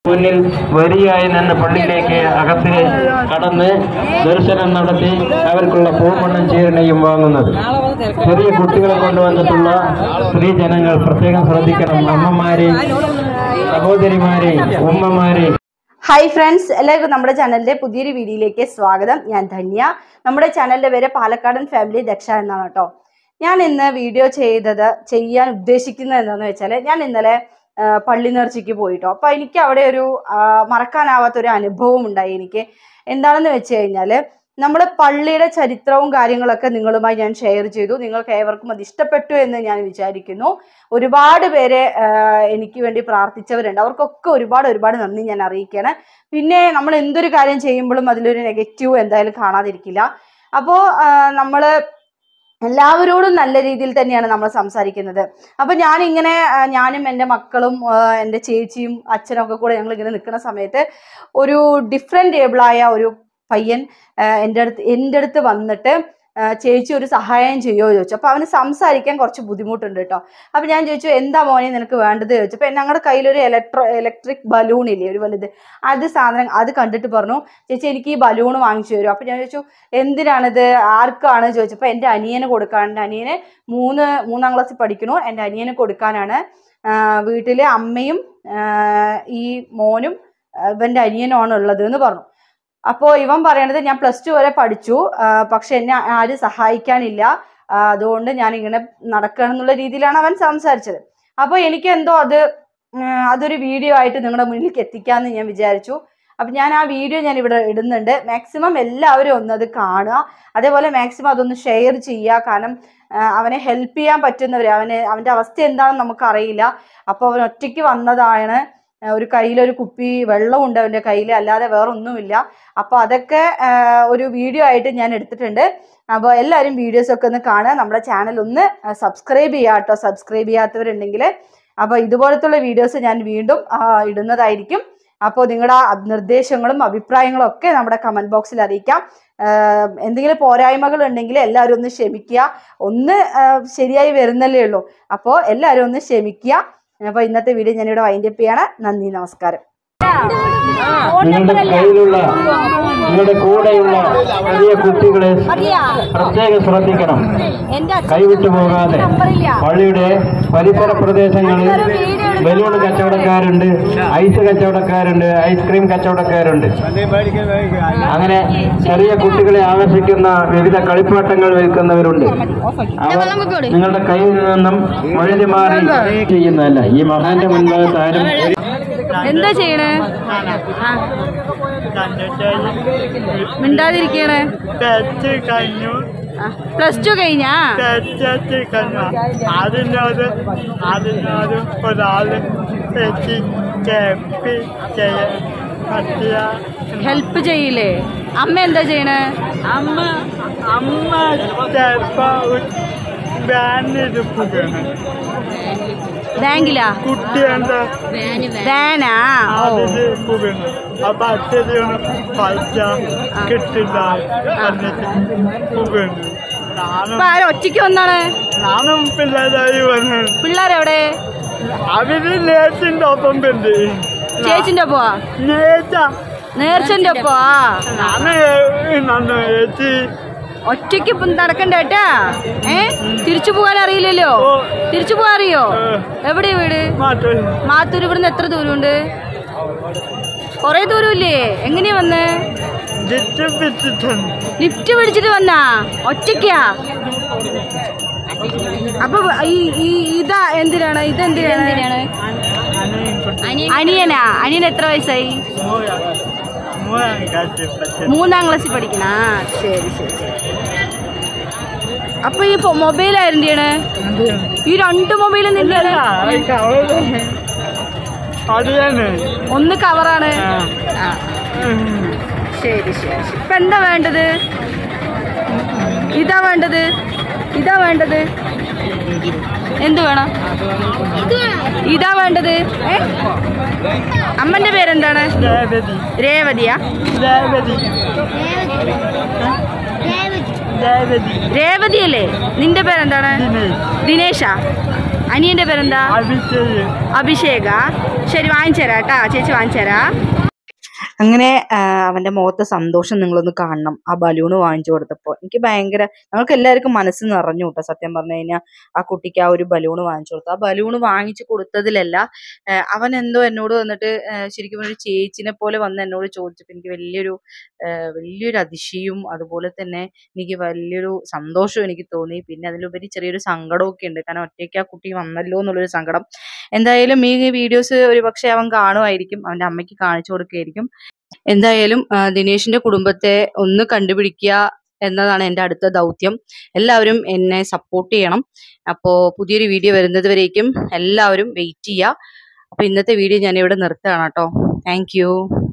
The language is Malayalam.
മുന്നിൽ വരിയായി നിന്ന് പള്ളിയിലേക്ക് അകത്ത് കടന്ന് ദർശനം നടത്തി അവർക്കുള്ള പൂമണ്ണും ചീരണയും വാങ്ങുന്നത് ചെറിയ കുട്ടികളെ കൊണ്ടുവന്നിട്ടുള്ള സ്ത്രീജനങ്ങൾ പ്രത്യേകം ശ്രദ്ധിക്കണം അമ്മമാരെ സഹോദരിമാരെ ഉമ്മമാരെ ഹായ് ഫ്രണ്ട്സ് എല്ലാവർക്കും നമ്മുടെ ചാനലിന്റെ പുതിയൊരു വീഡിയോയിലേക്ക് സ്വാഗതം ഞാൻ ധന്യ നമ്മുടെ ചാനലിന്റെ പേര് പാലക്കാടൻ ഫാമിലി ദക്ഷ എന്നാണ് കേട്ടോ ഞാൻ ഇന്ന് വീഡിയോ ചെയ്തത് ചെയ്യാൻ ഉദ്ദേശിക്കുന്നത് എന്താണെന്ന് വെച്ചാൽ ഞാൻ ഇന്നലെ ആ, പള്ളി നേർച്ചയ്ക്ക് പോയിട്ടോ അപ്പൊ എനിക്ക് അവിടെ ഒരു ആ, മറക്കാനാവാത്ത ഒരു അനുഭവം ഉണ്ടായി എനിക്ക് എന്താണെന്ന് വെച്ച് കഴിഞ്ഞാൽ നമ്മുടെ പള്ളിയുടെ ചരിത്രവും കാര്യങ്ങളൊക്കെ നിങ്ങളുമായി ഞാൻ ഷെയർ ചെയ്തു നിങ്ങൾക്ക് ഏവർക്കും അത് ഇഷ്ടപ്പെട്ടു എന്ന് ഞാൻ വിചാരിക്കുന്നു ഒരുപാട് പേരെ ആ, എനിക്ക് വേണ്ടി പ്രാർത്ഥിച്ചവരുണ്ട് അവർക്കൊക്കെ ഒരുപാട് ഒരുപാട് നന്ദി ഞാൻ അറിയിക്കുകയാണ് പിന്നെ നമ്മൾ എന്തൊരു കാര്യം ചെയ്യുമ്പോഴും അതിലൊരു നെഗറ്റീവ് എന്തായാലും കാണാതിരിക്കില്ല അപ്പോൾ നമ്മൾ എല്ലാവരോടും നല്ല രീതിയിൽ തന്നെയാണ് നമ്മൾ സംസാരിക്കുന്നത് അപ്പൊ ഞാനിങ്ങനെ ആ, ഞാനും എൻ്റെ മക്കളും ആ, എൻ്റെ ചേച്ചിയും അച്ഛനും ഒക്കെ കൂടെ ഞങ്ങൾ ഇങ്ങനെ നിൽക്കുന്ന സമയത്ത് ഒരു ഡിഫറെൻ്റ് ഏബിളായ ഒരു പയ്യൻ ആ, എൻ്റെ അടുത്ത് എൻ്റെ അടുത്ത് വന്നിട്ട് ആ, ചേച്ചി ഒരു സഹായം ചെയ്യുമോ ചോദിച്ചു അപ്പൊ അവന് സംസാരിക്കാൻ കുറച്ച് ബുദ്ധിമുട്ടുണ്ട് കേട്ടോ അപ്പൊ ഞാൻ ചോദിച്ചു എന്താ മോനെ നിനക്ക് വേണ്ടത് ചോദിച്ചു അപ്പൊ ഞങ്ങളുടെ കയ്യിലൊരു ഇലക്ട്രോ ഇലക്ട്രിക് ബലൂൺ ഇല്ലേ ഒരു വലുത് അത് സാധനം അത് കണ്ടിട്ട് പറഞ്ഞു ചേച്ചി എനിക്ക് ഈ ബലൂൺ വാങ്ങിച്ചു തരും അപ്പൊ ഞാൻ ചോദിച്ചു എന്തിനാണിത് ആർക്കാണ് ചോദിച്ചപ്പോൾ എൻ്റെ അനിയന് കൊടുക്കാൻ എൻ്റെ അനിയന് മൂന്ന് മൂന്നാം ക്ലാസ്സിൽ പഠിക്കണു എൻ്റെ അനിയന് കൊടുക്കാനാണ് ആ, വീട്ടിലെ അമ്മയും ആ, ഈ മോനും ആ, ഇവൻ്റെ അനിയനുമാണ് ഉള്ളത് എന്ന് പറഞ്ഞു അപ്പോൾ ഇവൻ പറയണത് ഞാൻ പ്ലസ് ടു വരെ പഠിച്ചു ആ, പക്ഷെ എന്നെ ആരും സഹായിക്കാനില്ല ആ, അതുകൊണ്ട് ഞാൻ ഇങ്ങനെ നടക്കണം എന്നുള്ള രീതിയിലാണ് അവൻ സംസാരിച്ചത് അപ്പോൾ എനിക്ക് എന്തോ അത് ഉം, അതൊരു വീഡിയോ ആയിട്ട് നിങ്ങളുടെ മുന്നിലേക്ക് എത്തിക്കാമെന്ന് ഞാൻ വിചാരിച്ചു അപ്പം ഞാൻ ആ വീഡിയോ ഞാൻ ഇവിടെ ഇടുന്നുണ്ട് മാക്സിമം എല്ലാവരും ഒന്ന് അത് കാണുക അതേപോലെ മാക്സിമം അതൊന്ന് ഷെയർ ചെയ്യുക കാരണം ആ, അവനെ ഹെൽപ്പ് ചെയ്യാൻ പറ്റുന്നവർ അവന് അവൻ്റെ അവസ്ഥ എന്താണെന്ന് നമുക്കറിയില്ല അപ്പോൾ അവൻ ഒറ്റയ്ക്ക് വന്നതാണ് ആ, ഒരു കയ്യിലൊരു കുപ്പി വെള്ളമുണ്ട് അവൻ്റെ കയ്യിൽ അല്ലാതെ വേറെ ഒന്നുമില്ല അപ്പോൾ അതൊക്കെ ആ, ഒരു വീഡിയോ ആയിട്ട് ഞാൻ എടുത്തിട്ടുണ്ട് അപ്പോൾ എല്ലാവരും വീഡിയോസ് ഒക്കെ ഒന്ന് കാണുക നമ്മുടെ ചാനൽ ഒന്ന് സബ്സ്ക്രൈബ് ചെയ്യുക കേട്ടോ സബ്സ്ക്രൈബ് ചെയ്യാത്തവരുണ്ടെങ്കിൽ അപ്പോൾ ഇതുപോലത്തുള്ള വീഡിയോസ് ഞാൻ വീണ്ടും ആ, ഇടുന്നതായിരിക്കും അപ്പോൾ നിങ്ങളുടെ നിർദ്ദേശങ്ങളും അഭിപ്രായങ്ങളും ഒക്കെ നമ്മുടെ കമൻറ്റ് ബോക്സിൽ അറിയിക്കാം ആഹ് എന്തെങ്കിലും പോരായ്മകൾ ഉണ്ടെങ്കിൽ എല്ലാവരും ഒന്ന് ക്ഷമിക്കുക ഒന്ന് ആഹ് ശരിയായി വരുന്നല്ലേ ഉള്ളൂ അപ്പോൾ എല്ലാവരും ഒന്ന് ക്ഷമിക്കുക അപ്പോൾ ഇന്നത്തെ വീഡിയോ ഞാനിവിടെ വൈൻഡപ്പ് ചെയ്യാണ് നന്ദി നമസ്കാരം നിങ്ങളുടെ കയ്യിലുള്ള നിങ്ങളുടെ കൂടെയുള്ള ചെറിയ കുട്ടികളെ പ്രത്യേകം ശ്രദ്ധിക്കണം കൈവിട്ടു പോകാതെ പള്ളിയുടെ പരിസര പ്രദേശങ്ങളിൽ ബലൂൺ കച്ചവടക്കാരുണ്ട് ഐസ് കച്ചവടക്കാരുണ്ട് ഐസ്ക്രീം കച്ചവടക്കാരുണ്ട് അങ്ങനെ ചെറിയ കുട്ടികളെ ആകർഷിക്കുന്ന വിവിധ കളിപ്പാട്ടങ്ങൾ വിൽക്കുന്നവരുണ്ട് അവർ നിങ്ങളുടെ കയ്യിൽ നിന്നും വഴുതി മാറി ചെയ്യുന്നതല്ല ഈ മഹാന്റെ മുൻഭാഗത്ത് ആരും എന്താ ചെയ്യണേ മിണ്ടാതിരിക്കണേ തെറ്റ് കഴിഞ്ഞു പ്ലസ് ടു കഴിഞ്ഞാ തെറ്റ് കഴിഞ്ഞു അതിനോട് അതിനോട് ഒരാള് തെറ്റി കേപ്പി ചെയ്യാൻ പറ്റിയ ഹെൽപ്പ് ചെയ്യില്ലേ അമ്മ എന്താ ചെയ്യണേ അമ്മ അമ്മ ചിലപ്പോ ബാനിരിക്കുകയാണ് ബാങ്കിലാ കുട്ടി എന്താ വാനാ ഓ അതിരിക്കുകയാണ് അപ്പൊ അച്ഛനും പൈസ കിട്ടില്ല എന്നിട്ട് പോകുന്നു ഞാനും ഇപ്പൊ ആരും ഒറ്റയ്ക്ക് വന്നാണ് ഞാനും പിള്ളേരായി വന്നു പിള്ളേരെവിടെ അവര് നേഴ്സിന്റെ ഒപ്പം ഉണ്ട് ചേച്ചിന്റെ ഒപ്പോ നേച്ച നേർച്ചന്റെ ഒപ്പോ ഞാന് നന്നു ചേച്ചി ഒറ്റയ്ക്ക് ഇപ്പം നടക്കണ്ട കേട്ടാ ഏ തിരിച്ചു പോകാൻ അറിയില്ലല്ലോ ഓ. തിരിച്ചു പോകാൻ അറിയോ ഏ. എവിടെയാ വീട് മാറ്റം മാത്തൂർ ഇവിടുന്ന് എത്ര ദൂരമുണ്ട് കൊറേ ദൂരമില്ലേ എങ്ങനെയാ വന്ന് ജിറ്റ് പിച്ചിട്ടുണ്ട് ലിഫ്റ്റ് പിടിച്ചിട്ട് വന്നാ ഒറ്റയ്ക്കാ അപ്പൊ ഈ ഈ- ഇതാ എന്തിനാണ് ഇതെന്തിനാണ് അനിയനാ അനിയൻ എത്ര വയസ്സായി മൂന്നാം കാറ്റ് പറ്റി മൂന്നാം ക്ലാസ്സിൽ പഠിക്കണ ശരി ശരി ശരി അപ്പൊ ഈ മൊബൈൽ ആരുടെയാണ് ഈ രണ്ട് മൊബൈലും നിന്റെ അറിയാന് ഒന്ന് കവറാണ് ആ, ശരി ശരി ശരി ഇപ്പൊ എന്താ വേണ്ടത് ഇതാ വേണ്ടത് ഇതാ വേണ്ടത് എന്ത് വേണം ഇതാ വേണ്ടത് ഏ അമ്മന്റെ പേരെന്താണ് രേവതി രേവതിയാ രേവതി രേവതി രേവതി അല്ലേ നിന്റെ പേരെന്താണ് ദിനേശ് ദിനേശാ അനിയന്റെ പേരെന്താ അഭിഷേക് അഭിഷേക ശരി വാങ്ങിച്ചു തരാം കേട്ടാ ചേച്ചി വാങ്ങിച്ചു തരാം അങ്ങനെ ആ, അവന്റെ മുഖത്തെ സന്തോഷം നിങ്ങളൊന്ന് കാണണം ആ ബലൂണ് വാങ്ങിച്ചു കൊടുത്തപ്പോൾ എനിക്ക് ഭയങ്കര ഞങ്ങൾക്ക് എല്ലാവർക്കും മനസ്സ് നിറഞ്ഞു കേട്ടോ സത്യം പറഞ്ഞു കഴിഞ്ഞാൽ ആ കുട്ടിക്ക് ആ ഒരു ബലൂണ് വാങ്ങിച്ചു കൊടുത്തു ആ ബലൂണ് വാങ്ങിച്ചു കൊടുത്തതിലല്ല ആ, അവൻ എന്തോ എന്നോട് വന്നിട്ട് ആ, ശരിക്കും ഒരു ചേച്ചിനെ പോലെ വന്ന് എന്നോട് ചോദിച്ചപ്പോൾ എനിക്ക് വലിയൊരു ആ, വലിയൊരു അതിശയവും അതുപോലെ തന്നെ എനിക്ക് വലിയൊരു സന്തോഷവും എനിക്ക് തോന്നി പിന്നെ അതിലുപരി ചെറിയൊരു സങ്കടമൊക്കെ ഉണ്ട് കാരണം ഒറ്റയ്ക്ക് ആ കുട്ടി വന്നല്ലോ എന്നുള്ളൊരു സങ്കടം എന്തായാലും ഈ വീഡിയോസ് ഒരു പക്ഷേ അവൻ കാണുമായിരിക്കും അവൻ്റെ അമ്മയ്ക്ക് കാണിച്ചു കൊടുക്കുകയായിരിക്കും എന്തായാലും ആ, ദിനേശിന്റെ കുടുംബത്തെ ഒന്ന് കണ്ടുപിടിക്കുക എന്നതാണ് എൻ്റെ അടുത്ത ദൗത്യം എല്ലാവരും എന്നെ സപ്പോർട്ട് ചെയ്യണം അപ്പോൾ പുതിയൊരു വീഡിയോ വരുന്നത് വരേക്കും എല്ലാവരും വെയിറ്റ് ചെയ്യുക അപ്പോൾ ഇന്നത്തെ വീഡിയോ ഞാൻ ഇവിടെ നിർത്തുകയാണ് കേട്ടോ താങ്ക്